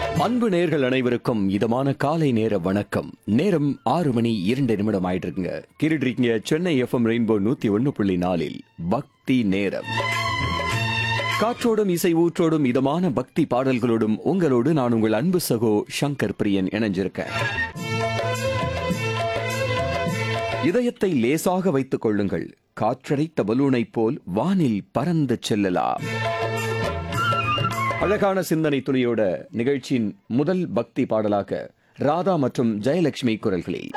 அன்பு நேர்கள் அனைவருக்கும் இதமான காலை நேர வணக்கம் நேரம் ஆறு மணி இரண்டு நிமிடம் ஆயிட்டு இருக்குங்க கேட்டுட்டு சென்னை எஃப்எம் ரெயின்போ நூத்தி ஒன்னு புள்ளி நாலில் பக்தி நேரம் காற்றோடும் இசை ஊற்றோடும் இதமான பக்தி பாடல்களோடும் உங்களோடு நான் உங்கள் அன்பு சகோ சங்கர் பிரியன் இணைஞ்சிருக்கேன் இதயத்தை லேசாக வைத்துக் கொள்ளுங்கள் காற்றடைத்த பலூனைப் போல் வானில் பறந்து செல்லலாம் அழகான சிந்தனை துளியோட நிகழ்ச்சியின் முதல் பக்தி பாடலாக ராதா மற்றும் ஜெயலட்சுமி குரல்களில்